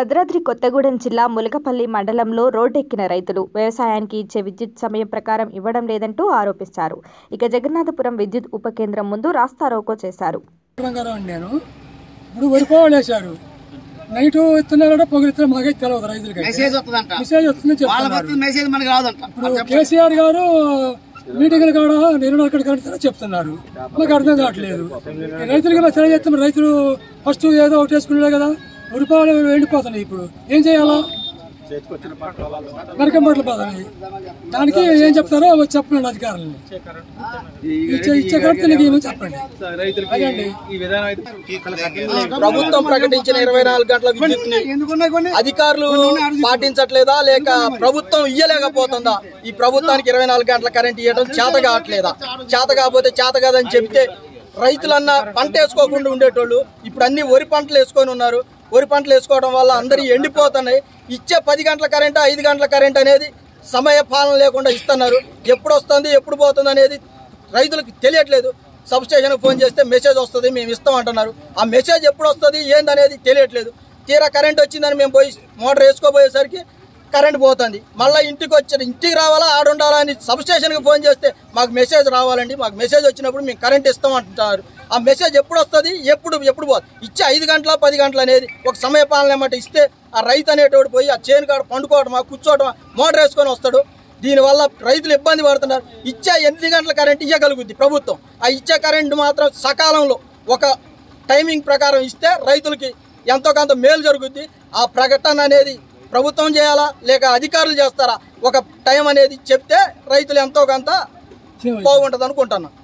భద్రాద్రి కొత్తగూడెం జిల్లా ములగపల్లి మండలంలో రోడ్డెక్కిన రైతులు వ్యవసాయానికి ఇచ్చే విద్యుత్ సమయం ప్రకారం ఇవ్వడం లేదంటూ ఆరోపిస్తారు ఇక జగన్నాథపురం విద్యుత్ ఉప కేంద్రం ముందు రాస్తారోకో చేశారు రంగారావు అండి నేను ఇప్పుడు వరిపోవాలి వేశారు నైట్ ఇస్తున్నారో పొగిలిస్తున్నా మాకైతే తెలియదు రైతులకి మెసేజ్ వస్తుందంట మెసేజ్ వస్తుందని వాళ్ళకి చెప్తున్నారు వస్తుంది మెసేజ్ మనకి రాదంట ఇప్పుడు కేసీఆర్ గారు మీటింగ్లు కూడా నేను అక్కడ కడుతున్నా చెప్తున్నారు మాకు అర్థం కావట్లేదు ఈ రైతులకి మేము తెలియజేస్తాం రైతులు ఫస్ట్ ఏదో ఒకటి వేసుకున్నాడు కదా రూపాయలు ఎండిపోతున్నాయి ఇప్పుడు ఏం చేయాలా నరకంబట్లు పోతున్నాయి దానికి ఏం చెప్తారో చెప్పండి అధికారులని ఇచ్చే ఇచ్చే కరెక్ట్ నీకు ఏమో చెప్పండి అదండి ప్రభుత్వం ప్రకటించిన ఇరవై నాలుగు గంటల విద్యుత్ ని ఎందుకున్నాయి కొన్ని అధికారులు పాటించట్లేదా లేక ప్రభుత్వం ఇయ్యలేకపోతుందా ఈ ప్రభుత్వానికి ఇరవై నాలుగు గంటల కరెంట్ ఇవ్వడం చేత కావట్లేదా చేత కాకపోతే చేత కాదని చెప్తే రైతులన్నా పంట వేసుకోకుండా ఉండేటోళ్ళు ఇప్పుడు అన్ని వరి పంటలు వేసుకొని ఉన్నారు వరి పంటలు వేసుకోవడం వల్ల అందరి ఎండిపోతున్నాయి ఇచ్చే పది గంటల కరెంట్ ఐదు గంటల కరెంట్ అనేది సమయ పాలన లేకుండా ఇస్తున్నారు ఎప్పుడు వస్తుంది ఎప్పుడు పోతుంది అనేది రైతులకు తెలియట్లేదు సబ్ స్టేషన్కి ఫోన్ చేస్తే మెసేజ్ వస్తుంది మేము ఇస్తాం అంటున్నారు ఆ మెసేజ్ ఎప్పుడు వస్తుంది ఏందనేది తెలియట్లేదు తీరా కరెంట్ వచ్చిందని మేము పోయి మోటార్ వేసుకోబోయేసరికి కరెంట్ పోతుంది మళ్ళీ ఇంటికి వచ్చి ఇంటికి రావాలా ఆడుండాలా అని సబ్ స్టేషన్కి ఫోన్ చేస్తే మాకు మెసేజ్ రావాలండి మాకు మెసేజ్ వచ్చినప్పుడు మేము కరెంట్ ఇస్తాం అంటున్నారు ఆ మెసేజ్ ఎప్పుడు వస్తుంది ఎప్పుడు ఎప్పుడు పోతుంది ఇచ్చే ఐదు గంటల పది గంటలు అనేది ఒక సమయ పాలన ఏమంటే ఇస్తే ఆ రైతు అనేటోడు పోయి ఆ చేను కాడ పండుకోవడమా కూర్చోవడమా మోటార్ వేసుకొని వస్తాడు దీనివల్ల రైతులు ఇబ్బంది పడుతున్నారు ఇచ్చే ఎనిమిది గంటల కరెంట్ ఇవ్వగలుగుద్ది ప్రభుత్వం ఆ ఇచ్చే కరెంట్ మాత్రం సకాలంలో ఒక టైమింగ్ ప్రకారం ఇస్తే రైతులకి ఎంతో కొంత మేలు జరుగుద్ది ఆ ప్రకటన అనేది ప్రభుత్వం చేయాలా లేక అధికారులు చేస్తారా ఒక టైం అనేది చెప్తే రైతులు ఎంతో కొంత బాగుంటుంది అనుకుంటున్నాను